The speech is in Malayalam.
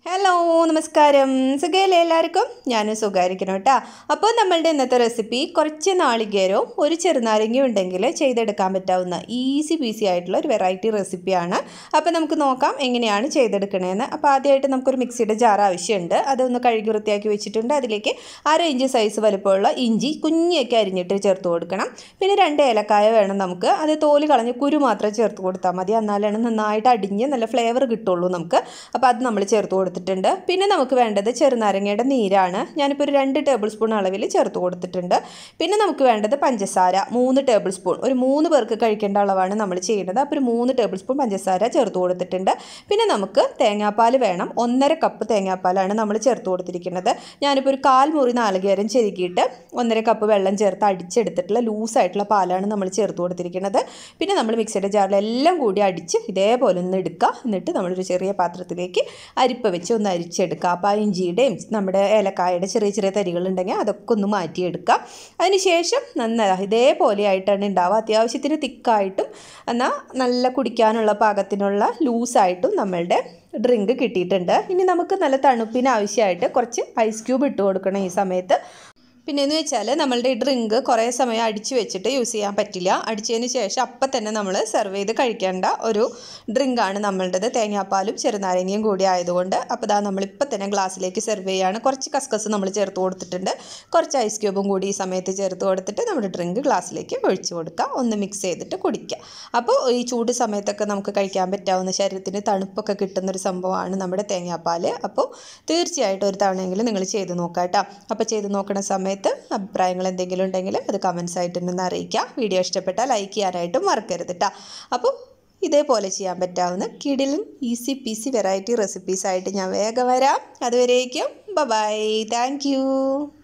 ഹലോ നമസ്കാരം സുഖമല്ലേ എല്ലാവർക്കും ഞാനും സുഖമായിരിക്കണം കേട്ടോ അപ്പോൾ നമ്മളുടെ ഇന്നത്തെ റെസിപ്പി കുറച്ച് നാളികേരവും ഒരു ചെറുനാരങ്ങയും ഉണ്ടെങ്കിൽ ചെയ്തെടുക്കാൻ പറ്റാവുന്ന ഈസി പീസി ആയിട്ടുള്ള ഒരു വെറൈറ്റി റെസിപ്പിയാണ് അപ്പോൾ നമുക്ക് നോക്കാം എങ്ങനെയാണ് ചെയ്തെടുക്കണേന്ന് അപ്പോൾ ആദ്യമായിട്ട് നമുക്കൊരു മിക്സിയുടെ ജാർ ആവശ്യമുണ്ട് അതൊന്ന് കഴുകി വൃത്തിയാക്കി വെച്ചിട്ടുണ്ട് അതിലേക്ക് അര ഇഞ്ച് സൈസ് വലുപ്പമുള്ള ഇഞ്ചി കുഞ്ഞൊക്കെ അരിഞ്ഞിട്ട് ചേർത്ത് കൊടുക്കണം പിന്നെ രണ്ട് ഏലക്കായ വേണം നമുക്ക് അത് തോല് കളഞ്ഞ് കുരു മാത്രം ചേർത്ത് കൊടുത്താൽ മതി എന്നാലാണ് നന്നായിട്ട് അടിഞ്ഞ് നല്ല ഫ്ലേവർ കിട്ടുള്ളൂ നമുക്ക് അപ്പോൾ അത് നമ്മൾ ചേർത്ത് കൊടുത്തിട്ടുണ്ട് പിന്നെ നമുക്ക് വേണ്ടത് ചെറുനാരങ്ങയുടെ നീരാണ് ഞാനിപ്പോൾ ഒരു രണ്ട് ടേബിൾ സ്പൂൺ അളവിൽ ചേർത്ത് കൊടുത്തിട്ടുണ്ട് പിന്നെ നമുക്ക് വേണ്ടത് പഞ്ചസാര മൂന്ന് ടേബിൾ സ്പൂൺ ഒരു മൂന്ന് പേർക്ക് കഴിക്കേണ്ട അളവാണ് നമ്മൾ ചെയ്യേണ്ടത് അപ്പോൾ ഒരു മൂന്ന് ടേബിൾ സ്പൂൺ പഞ്ചസാര ചേർത്ത് കൊടുത്തിട്ടുണ്ട് പിന്നെ നമുക്ക് തേങ്ങാപ്പാൽ വേണം ഒന്നര കപ്പ് തേങ്ങാപ്പാലാണ് നമ്മൾ ചേർത്ത് കൊടുത്തിരിക്കുന്നത് ഞാനിപ്പോൾ ഒരു കാൽ മുറി നാളികേരം ചെരുക്കിയിട്ട് ഒന്നര കപ്പ് വെള്ളം ചേർത്ത് അടിച്ചെടുത്തിട്ടുള്ള ലൂസായിട്ടുള്ള പാലാണ് നമ്മൾ ചേർത്ത് കൊടുത്തിരിക്കുന്നത് പിന്നെ നമ്മൾ മിക്സിയുടെ ജാറിലെല്ലാം കൂടി അടിച്ച് ഇതേപോലെ ഒന്ന് എടുക്കുക എന്നിട്ട് നമ്മളൊരു ചെറിയ പാത്രത്തിലേക്ക് അരിപ്പ വെച്ച് ഒന്ന് അരിച്ചെടുക്കുക അപ്പോൾ ആ ഇഞ്ചിയുടെയും നമ്മുടെ ഏലക്കായുടെ ചെറിയ ചെറിയ തരികളുണ്ടെങ്കിൽ അതൊക്കെ ഒന്ന് മാറ്റിയെടുക്കുക അതിനുശേഷം നന്നായി ഇതേപോലെ ആയിട്ടാണ് ഉണ്ടാവുക അത്യാവശ്യത്തിന് തിക്കായിട്ടും എന്നാൽ നല്ല കുടിക്കാനുള്ള പാകത്തിനുള്ള ലൂസായിട്ടും നമ്മളുടെ ഡ്രിങ്ക് കിട്ടിയിട്ടുണ്ട് ഇനി നമുക്ക് നല്ല തണുപ്പിന് ആവശ്യമായിട്ട് കുറച്ച് ഐസ് ക്യൂബ് ഇട്ട് കൊടുക്കണം ഈ സമയത്ത് പിന്നെ എന്ന് വെച്ചാൽ നമ്മളുടെ ഈ ഡ്രിങ്ക് കുറേ സമയം അടിച്ചു വെച്ചിട്ട് യൂസ് ചെയ്യാൻ പറ്റില്ല അടിച്ചതിന് ശേഷം അപ്പം തന്നെ നമ്മൾ സെർവ് ചെയ്ത് കഴിക്കേണ്ട ഒരു ഡ്രിങ്കാണ് നമ്മളുടേത് തേങ്ങാപ്പാലും ചെറുനാരങ്ങയും കൂടി ആയതുകൊണ്ട് അപ്പോൾ ഇതാ നമ്മളിപ്പോൾ തന്നെ ഗ്ലാസ്സിലേക്ക് സെർവ് ചെയ്യുകയാണ് കുറച്ച് കസ്കസ് നമ്മൾ ചേർത്ത് കൊടുത്തിട്ടുണ്ട് കുറച്ച് ഐസ് ക്യൂബും കൂടി ഈ സമയത്ത് ചേർത്ത് കൊടുത്തിട്ട് നമ്മുടെ ഡ്രിങ്ക് ഗ്ലാസ്സിലേക്ക് ഒഴിച്ചു കൊടുക്കുക ഒന്ന് മിക്സ് ചെയ്തിട്ട് കുടിക്കുക അപ്പോൾ ഈ ചൂട് സമയത്തൊക്കെ നമുക്ക് കഴിക്കാൻ പറ്റാവുന്ന ശരീരത്തിന് തണുപ്പൊക്കെ കിട്ടുന്നൊരു സംഭവമാണ് നമ്മുടെ തേങ്ങാപ്പാൽ അപ്പോൾ തീർച്ചയായിട്ടും ഒരു തവണയെങ്കിലും നിങ്ങൾ ചെയ്ത് നോക്കാം കേട്ടോ അപ്പോൾ ചെയ്ത് നോക്കുന്ന സമയത്ത് അഭിപ്രായങ്ങൾ എന്തെങ്കിലും ഉണ്ടെങ്കിൽ അത് കമൻസ് ആയിട്ട് ഒന്ന് അറിയിക്കുക വീഡിയോ ഇഷ്ടപ്പെട്ടാൽ ലൈക്ക് ചെയ്യാനായിട്ടും മറക്കരുത് കേട്ടോ അപ്പോൾ ഇതേപോലെ ചെയ്യാൻ പറ്റാവുന്ന കിടിലും ഈസി പീസി വെറൈറ്റി റെസിപ്പീസായിട്ട് ഞാൻ വേഗം വരാം അതുവരേക്കും ബൈ താങ്ക്